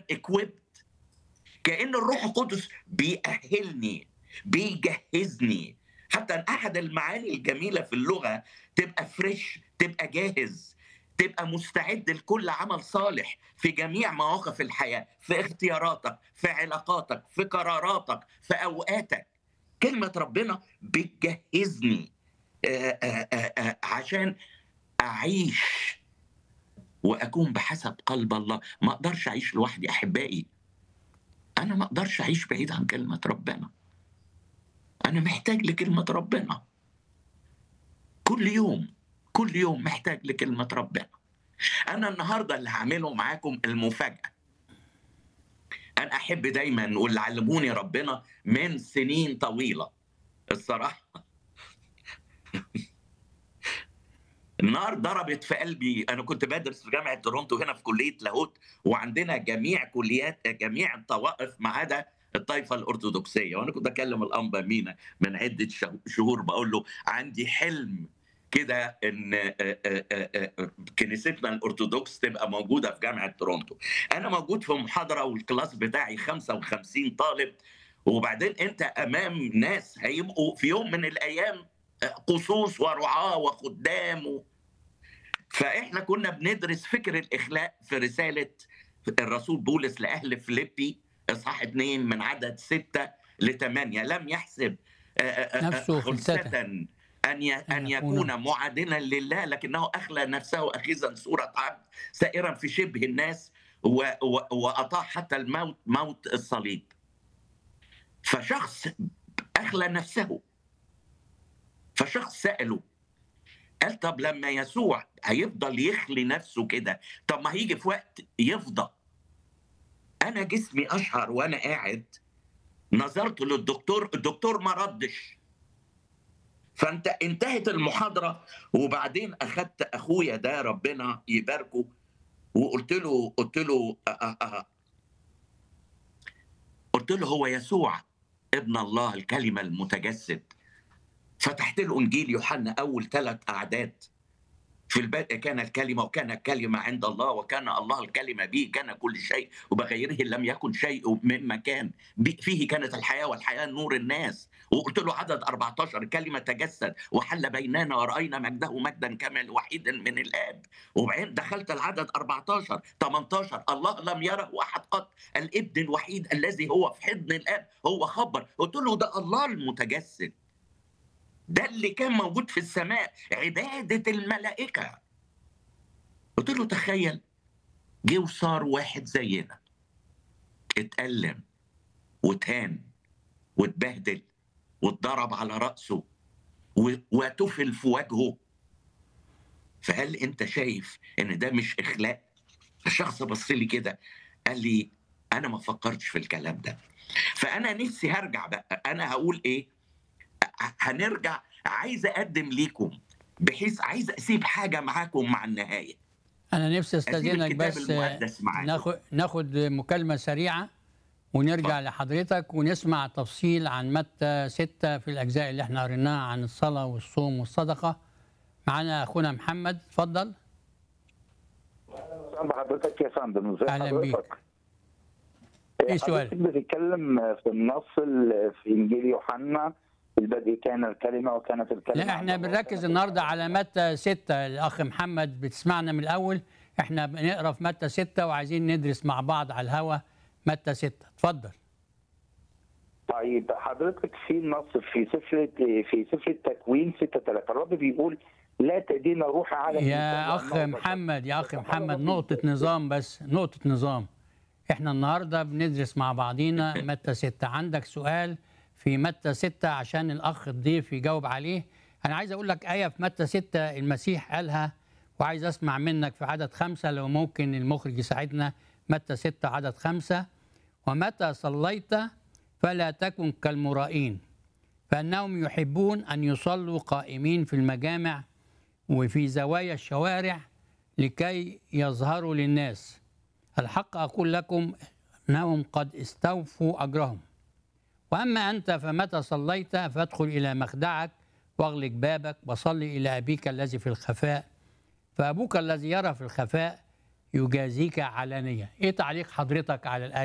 equipped كأن الروح القدس بيأهلني بيجهزني حتى أن أحد المعاني الجميلة في اللغة تبقى فريش تبقى جاهز تبقى مستعد لكل عمل صالح في جميع مواقف الحياة في اختياراتك في علاقاتك في قراراتك في أوقاتك كلمة ربنا بتجهزني آآ آآ آآ عشان أعيش وأكون بحسب قلب الله ما أقدرش أعيش لوحدي أحبائي أنا ما أقدرش أعيش بعيد عن كلمة ربنا أنا محتاج لكلمة ربنا كل يوم كل يوم محتاج لكلمة ربنا أنا النهاردة اللي هعمله معاكم المفاجأة أنا أحب دايما واللي علموني ربنا من سنين طويلة الصراحة النار ضربت في قلبي انا كنت بدرس في جامعه تورونتو هنا في كليه لاهوت وعندنا جميع كليات جميع الطوائف ما عدا الطائفه الارثوذكسيه وانا كنت اكلم الانبا مينا من عده شهور بقول له عندي حلم كده ان كنيستنا الارثوذكس تبقى موجوده في جامعه تورونتو انا موجود في محاضره والكلاس بتاعي 55 طالب وبعدين انت امام ناس هيبقوا في يوم من الايام قصوص ورعاه وخدام و... فاحنا كنا بندرس فكر الاخلاق في رساله الرسول بولس لاهل فيليبي اصحاح اثنين من عدد ستة لثمانية لم يحسب نفسه خلسة ان ان يكون معادنا لله لكنه اخلى نفسه اخذا صوره عبد سائرا في شبه الناس و... و... واطاع حتى الموت موت الصليب فشخص اخلى نفسه فشخص سأله قال طب لما يسوع هيفضل يخلي نفسه كده طب ما هيجي في وقت يفضى انا جسمي اشهر وانا قاعد نظرت للدكتور الدكتور ما ردش فانت انتهت المحاضره وبعدين اخدت اخويا ده ربنا يباركه وقلت له قلت له أه أه قلت له هو يسوع ابن الله الكلمه المتجسد فتحت له انجيل يوحنا اول ثلاث اعداد في البدء كان الكلمه وكان الكلمه عند الله وكان الله الكلمه به كان كل شيء وبغيره لم يكن شيء مما كان فيه كانت الحياه والحياه نور الناس وقلت له عدد 14 الكلمه تجسد وحل بيننا وراينا مجده مجدا كما الوحيد من الاب وبعدين دخلت العدد 14 18 الله لم يره احد قط الابن الوحيد الذي هو في حضن الاب هو خبر قلت له ده الله المتجسد ده اللي كان موجود في السماء عبادة الملائكة قلت له تخيل جه وصار واحد زينا اتألم وتهان واتبهدل واتضرب على رأسه وتفل في وجهه فهل انت شايف ان ده مش اخلاق الشخص بص لي كده قال لي انا ما فكرتش في الكلام ده فانا نفسي هرجع بقى انا هقول ايه هنرجع عايز اقدم ليكم بحيث عايز اسيب حاجه معاكم مع النهايه انا نفسي استاذنك بس ناخد ناخد مكالمه سريعه ونرجع ف... لحضرتك ونسمع تفصيل عن متى ستة في الاجزاء اللي احنا قريناها عن الصلاه والصوم والصدقه معانا اخونا محمد اتفضل اهلا بحضرتك يا فندم ازي اهلا بيك ايه سؤالك؟ بتتكلم في النص في انجيل يوحنا في البدء كان الكلمه وكانت الكلمه لا احنا بنركز النهارده على متى ستة الاخ محمد بتسمعنا من الاول احنا بنقرا في متى ستة وعايزين ندرس مع بعض على الهوا متى ستة اتفضل طيب حضرتك في نص في سفر في سفر التكوين 6 3 الرب بيقول لا تدين روح على يا اخ محمد يا اخ محمد نقطة نظام بس نقطة نظام احنا النهارده بندرس مع بعضينا متى ستة عندك سؤال في متى ستة عشان الأخ الضيف يجاوب عليه أنا عايز أقول لك آية في متى ستة المسيح قالها وعايز أسمع منك في عدد خمسة لو ممكن المخرج يساعدنا متى ستة عدد خمسة ومتى صليت فلا تكن كالمرائين فإنهم يحبون أن يصلوا قائمين في المجامع وفي زوايا الشوارع لكي يظهروا للناس الحق أقول لكم أنهم قد استوفوا أجرهم وأما أنت فمتى صليت فادخل إلى مخدعك واغلق بابك وصل إلى أبيك الذي في الخفاء فأبوك الذي يرى في الخفاء يجازيك علانية إيه تعليق حضرتك على الآية